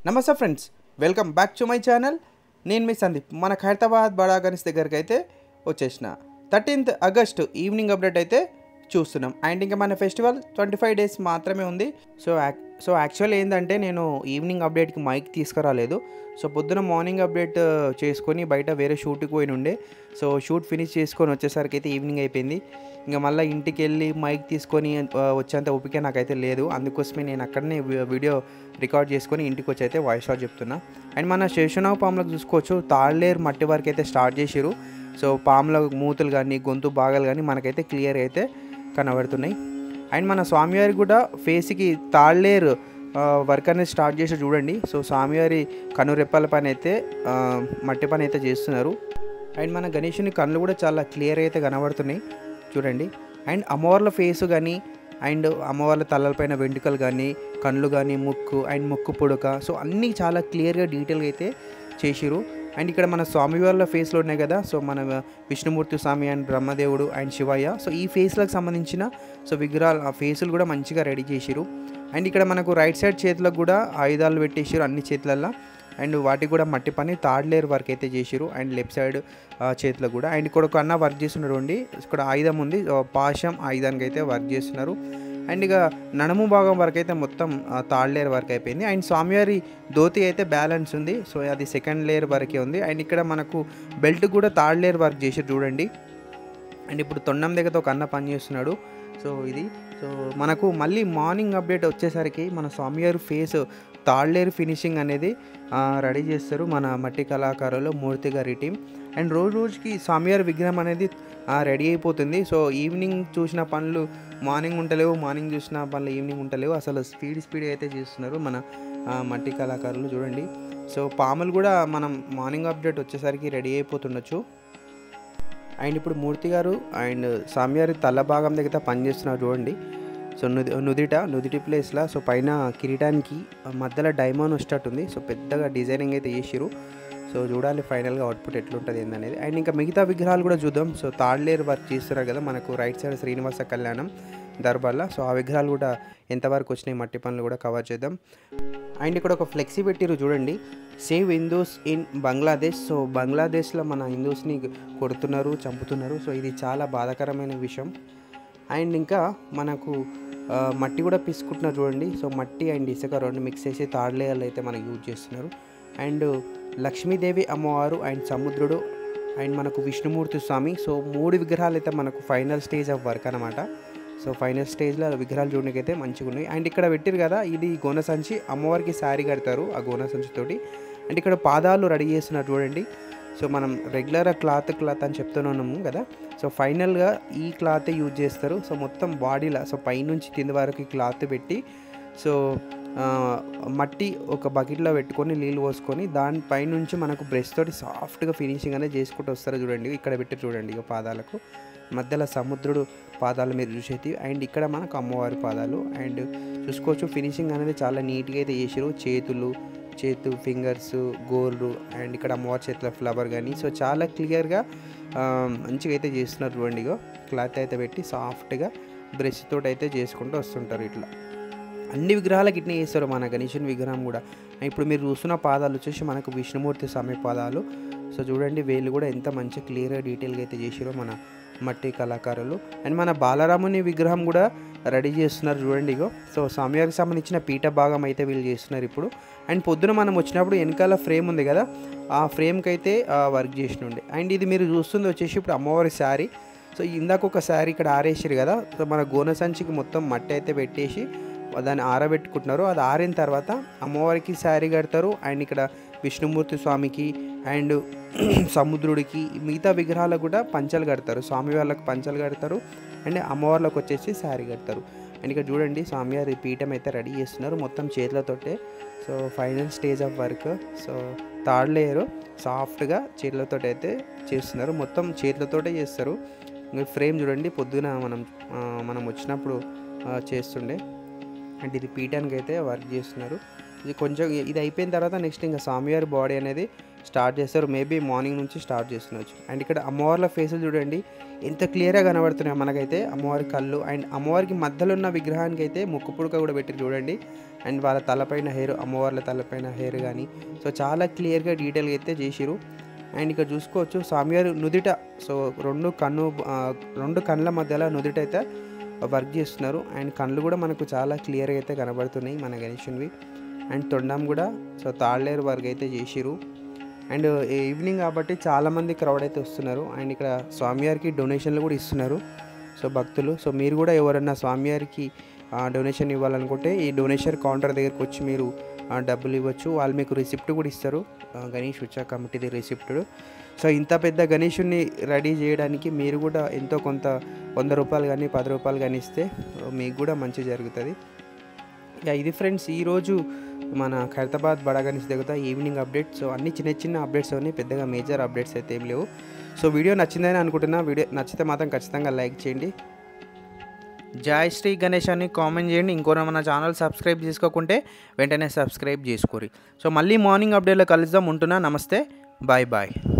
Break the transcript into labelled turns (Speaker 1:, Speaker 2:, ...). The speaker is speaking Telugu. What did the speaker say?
Speaker 1: నమస్తే friends welcome back to my channel నేను మీ సందీప్ మన ఖైరతాబాద్ బడా గణేష్ దగ్గరికి అయితే వచ్చేసిన థర్టీన్త్ ఆగస్ట్ ఈవినింగ్ అప్డేట్ అయితే చూస్తున్నాం అండ్ ఇంకా మన ఫెస్టివల్ ట్వంటీ ఫైవ్ డేస్ మాత్రమే ఉంది సో యాక్ సో యాక్చువల్ ఏంటంటే నేను ఈవినింగ్ అప్డేట్కి మైక్ తీసుకురాలేదు సో పొద్దున మార్నింగ్ అప్డేట్ చేసుకొని బయట వేరే షూట్కి పోయి ఉండే సో షూట్ ఫినిష్ చేసుకొని వచ్చేసరికి అయితే ఈవినింగ్ అయిపోయింది ఇంకా మళ్ళీ ఇంటికి వెళ్ళి మైక్ తీసుకొని ఆ, వచ్చేంత ఓపిక నాకైతే లేదు అందుకోసమే నేను అక్కడనే వి- వీడియో రికార్డ్ చేసుకొని ఇంటికి వచ్చి అయితే వాయిస్ ఆఫ్ చెప్తున్నా అండ్ మన శేషనావు పాములకు చూసుకోవచ్చు తాళ్ళేరు మట్టి వరకు అయితే స్టార్ట్ చేసిరు సో పాముల మూతులు కానీ గొంతు భాగాలు కానీ మనకైతే క్లియర్ అయితే కనబడుతున్నాయి అండ్ మన స్వామివారి కూడా ఫేస్కి తాళ్ళేరు ఆ, వర్క్ అనేది స్టార్ట్ చేసి చూడండి సో స్వామివారి కనురెప్పల పని అయితే ఆ, మట్టి పని అయితే చేస్తున్నారు అండ్ మన గణేషుని కళ్ళు కూడా చాలా క్లియర్ అయితే కనబడుతున్నాయి చూడండి అండ్ అమ్మవార్ల ఫేస్ కానీ అండ్ అమ్మవార్ల తలలపైన వెంట్రుకలు కానీ కళ్ళు కానీ ముక్కు అండ్ ముక్కు పుడక సో అన్నీ చాలా క్లియర్గా డీటెయిల్గా అయితే చేసిరు అండ్ ఇక్కడ మన స్వామివార్ల ఫేస్లో ఉన్నాయి కదా సో మన విష్ణుమూర్తి స్వామి అండ్ బ్రహ్మదేవుడు అండ్ శివయ్య సో ఈ ఫేస్లకు సంబంధించిన సో విగ్రహాలు ఆ ఫేసులు కూడా మంచిగా రెడీ చేసిరు అండ్ ఇక్కడ మనకు రైట్ సైడ్ చేతులకు కూడా ఆయుధాలు పెట్టేసారు అన్ని చేతులల్లో అండ్ వాటికి కూడా మట్టి పని థర్డ్ లేయర్ వర్క్ అయితే చేసిరు అండ్ లెఫ్ట్ సైడ్ చేతిలో కూడా అండ్ ఇక్కడ ఒక అన్న వర్క్ చేస్తున్నాడు అండి ఇక్కడ ఆయుధం ఉంది ఆ, పాశం ఆయుధానికి అయితే వర్క్ చేస్తున్నారు అండ్ ఇక నడుము భాగం వరకు అయితే మొత్తం థర్డ్ లేయర్ వర్క్ అయిపోయింది అండ్ స్వామివారి ధోతి అయితే బ్యాలెన్స్ ఉంది సో అది సెకండ్ లేయర్ వరకే ఉంది అండ్ ఇక్కడ మనకు బెల్ట్ కూడా థర్డ్ లేయర్ వర్క్ చేసి చూడండి అండ్ ఇప్పుడు తొండం దగ్గరతో ఒక అన్న పని చేస్తున్నాడు సో ఇది సో మనకు మళ్ళీ మార్నింగ్ అప్డేట్ వచ్చేసరికి మన స్వామివారి ఫేస్ తాళ్ళేరు ఫినిషింగ్ అనేది రెడీ చేస్తారు మన మట్టి కళాకారులు మూర్తి గారి టీం అండ్ రోజు రోజుకి స్వామివారి విగ్రహం అనేది రెడీ అయిపోతుంది సో ఈవినింగ్ చూసిన పనులు మార్నింగ్ ఉంటలేవు మార్నింగ్ చూసిన పనులు ఈవినింగ్ ఉంటలేవు అసలు స్పీడ్ స్పీడ్ అయితే చేస్తున్నారు మన ఆ, మట్టి కళాకారులు చూడండి సో పాములు కూడా మనం మార్నింగ్ అప్డేట్ వచ్చేసరికి రెడీ అయిపోతుండొచ్చు అండ్ ఇప్పుడు మూర్తి గారు అండ్ స్వామివారి తల భాగం దగ్గర పనిచేస్తున్నారు చూడండి సో నుది నుదిట నుదిటి ప్లేస్లో సో పైన కిరీటానికి మధ్యలో డైమండ్ వచ్చేటట్టుంది సో పెద్దగా డిజైనింగ్ అయితే చేసిరు సో చూడాలి ఫైనల్గా అవుట్పుట్ ఎట్లుంటుంది ఏందనేది అండ్ ఇంకా మిగతా విగ్రహాలు కూడా చూద్దాం సో తాళ్ళేరు వర్క్ చేస్తున్నారు కదా మనకు రైట్ సైడ్ శ్రీనివాస కళ్యాణం దర్బార్లో సో ఆ విగ్రహాలు కూడా ఎంతవరకు వచ్చినాయి మట్టి పనులు కూడా కవర్ చేద్దాం అండ్ ఇక్కడ ఒక ఫ్లెక్సీ పెట్టిరు చూడండి save Hindus in Bangladesh so బంగ్లాదేశ్లో మన హిందూస్ని కొడుతున్నారు చంపుతున్నారు సో ఇది చాలా బాధాకరమైన విషయం అండ్ ఇంకా మనకు ఆ, మట్టి కూడా పిసుకుంటున్నారు చూడండి సో మట్టి అండ్ ఇసుక రెండు మిక్స్ చేసి థర్డ్ లేయర్లు అయితే మనకు యూజ్ చేస్తున్నారు అండ్ లక్ష్మీదేవి అమ్మవారు అండ్ సముద్రుడు అండ్ మనకు విష్ణుమూర్తి స్వామి సో మూడు విగ్రహాలు అయితే మనకు ఫైనల్ స్టేజ్ ఆఫ్ వర్క్ అనమాట సో ఫైనల్ స్టేజ్లో విగ్రహాలు చూడడానికి అయితే మంచిగా ఉన్నాయి అండ్ ఇక్కడ పెట్టారు కదా ఇది గోన సంచి అమ్మవారికి శారీ కడతారు ఆ గోన సంచితోటి అండ్ ఇక్కడ పాదాలు రెడీ చేస్తున్నారు చూడండి సో మనం రెగ్యులర్ క్లాత్ క్లాత్ అని చెప్తున్నాము కదా సో ఫైనల్గా ఈ క్లాత్ యూజ్ చేస్తారు సో మొత్తం బాడీలో సో పైనుంచి కింద వరకు ఈ క్లాత్ పెట్టి సో ఆ, మట్టి ఒక బకెట్లో పెట్టుకొని నీళ్ళు పోసుకొని దాని పైనుంచి మనకు బ్రష్ తోటి సాఫ్ట్గా ఫినిషింగ్ అనేది చేసుకుంటూ వస్తారు చూడండి ఇక్కడ పెట్టి చూడండి ఇక పాదాలకు మధ్యలో సముద్రుడు పాదాలు మీరు చూసేది అండ్ ఇక్కడ మనకు అమ్మవారి పాదాలు అండ్ చూసుకోవచ్చు ఫినిషింగ్ అనేది చాలా నీట్గా అయితే చేసారు చేతులు చేతు ఫింగర్స్ గోర్లు అండ్ ఇక్కడ అమ్మవారి చేతిలో ఫ్లవర్ కానీ సో చాలా క్లియర్గా మంచిగా అయితే చేస్తున్నారు చూడండి ఇగో క్లాత్ అయితే పెట్టి సాఫ్ట్గా బ్రష్ తోటి అయితే చేసుకుంటూ వస్తుంటారు ఇట్లా అన్ని విగ్రహాలకు ఇట్నే చేస్తారు మన గణేశుని విగ్రహం కూడా ఇప్పుడు మీరు చూస్తున్న పాదాలు వచ్చేసి మనకు విష్ణుమూర్తి స్వామి పాదాలు సో చూడండి వేళ్ళు కూడా ఎంత మంచి క్లియర్గా డీటెయిల్గా అయితే చేసారో మన మట్టి కళాకారులు అండ్ మన బాలరాముని విగ్రహం కూడా రెడీ చేస్తున్నారు చూడండి ఇగో సో స్వామివారికి సంబంధించిన పీఠ భాగం అయితే వీళ్ళు చేస్తున్నారు ఇప్పుడు అండ్ పొద్దున మనం వచ్చినప్పుడు వెనకాల ఫ్రేమ్ ఉంది కదా ఆ ఫ్రేమ్కి అయితే వర్క్ చేసినుండే అండ్ ఇది మీరు చూస్తుంది వచ్చేసి ఇప్పుడు అమ్మవారి శారీ సో ఇందాక ఒక శారీ ఇక్కడ ఆరేసారు కదా సో మన గోన సంచికి మొత్తం మట్టి అయితే పెట్టేసి దాన్ని ఆరబెట్టుకుంటున్నారు అది ఆరిన తర్వాత అమ్మవారికి శారీ కడతారు అండ్ ఇక్కడ విష్ణుమూర్తి స్వామికి అండ్ సముద్రుడికి మిగతా విగ్రహాలకు కూడా పంచలు కడతారు స్వామి వాళ్ళకి పంచలు కడతారు అండ్ అమ్మవార్లకు వచ్చేసి శారీ కడతారు అండ్ ఇక్కడ చూడండి స్వామివారి పీఠం అయితే రెడీ చేస్తున్నారు మొత్తం చేతులతోటే so final stage of work so third layer సాఫ్ట్గా చేతులతో అయితే చేస్తున్నారు మొత్తం చేతులతోటే చేస్తారు ఇంకా ఫ్రేమ్ చూడండి పొద్దున మనం ఆ, మనం వచ్చినప్పుడు ఆ, చేస్తుండే అండ్ ఇది పీఠానికి అయితే వర్క్ చేస్తున్నారు ఇది కొంచెం ఇది అయిపోయిన తర్వాత నెక్స్ట్ ఇంకా స్వామివారి బాడీ అనేది స్టార్ట్ చేస్తారు మేబీ మార్నింగ్ నుంచి స్టార్ట్ చేస్తుండొచ్చు అండ్ ఇక్కడ అమ్మవార్ల ఫేసులు చూడండి ఎంత క్లియర్గా కనబడుతున్నాయి మనకైతే అమ్మవారి కళ్ళు అండ్ అమ్మవారికి మధ్యలో ఉన్న విగ్రహానికి అయితే ముక్కు పుడక కూడా పెట్టి చూడండి అండ్ వాళ్ళ తలపైన హెయిర్ అమ్మవార్ల తలపైన హెయిర్ కానీ సో చాలా క్లియర్గా డీటెయిల్గా అయితే చేసిరు అండ్ ఇక్కడ చూసుకోవచ్చు స్వామివారి నుదిట సో రెండు కన్ను ఆ, రెండు కళ్ళ మధ్యలో నుదిట అయితే వర్క్ చేస్తున్నారు అండ్ కళ్ళు కూడా మనకు చాలా క్లియర్గా అయితే కనబడుతున్నాయి మన గణేషునివి అండ్ తొండం కూడా సో తాళ్ళేరు వర్క్ అయితే చేసిరు అండ్ ఈవినింగ్ కాబట్టి చాలామంది క్రౌడ్ అయితే వస్తున్నారు అండ్ ఇక్కడ స్వామివారికి డొనేషన్లు కూడా ఇస్తున్నారు సో భక్తులు సో మీరు కూడా ఎవరన్నా స్వామివారికి డొనేషన్ ఇవ్వాలనుకుంటే ఈ డొనేషన్ కౌంటర్ దగ్గరికి వచ్చి మీరు ఆ, డబ్బులు ఇవ్వచ్చు వాళ్ళు మీకు రిసిప్ట్ కూడా ఇస్తారు ఆ, గణేష్ ఉత్సవ కమిటీది రిసిప్ట్ సో ఇంత పెద్ద గణేషుని రెడీ చేయడానికి మీరు కూడా ఎంతో కొంత వంద రూపాయలు కానీ పది రూపాయలు కానీ ఇస్తే ఆ, మీకు కూడా మంచి జరుగుతుంది ఇక ఇది ఫ్రెండ్స్ ఈరోజు మన ఖైరతాబాద్ బడాగనిస్ దగ్గర ఈవినింగ్ అప్డేట్ సో అన్ని చిన్న చిన్న అప్డేట్స్ ఉన్నాయి పెద్దగా మేజర్ అప్డేట్స్ అయితే ఏం లేవు సో వీడియో నచ్చిందని అనుకుంటున్నా వీడియో నచ్చితే మాత్రం ఖచ్చితంగా లైక్ చేయండి జై శ్రీ గణేష్ అని కామెంట్ చేయండి ఇంకోనా మన ఛానల్ సబ్స్క్రైబ్ చేసుకోకుంటే వెంటనే సబ్స్క్రైబ్ చేసుకోరి సో మళ్ళీ మార్నింగ్ అప్డేట్లో కలుద్దాం ఉంటున్నా నమస్తే బాయ్ బాయ్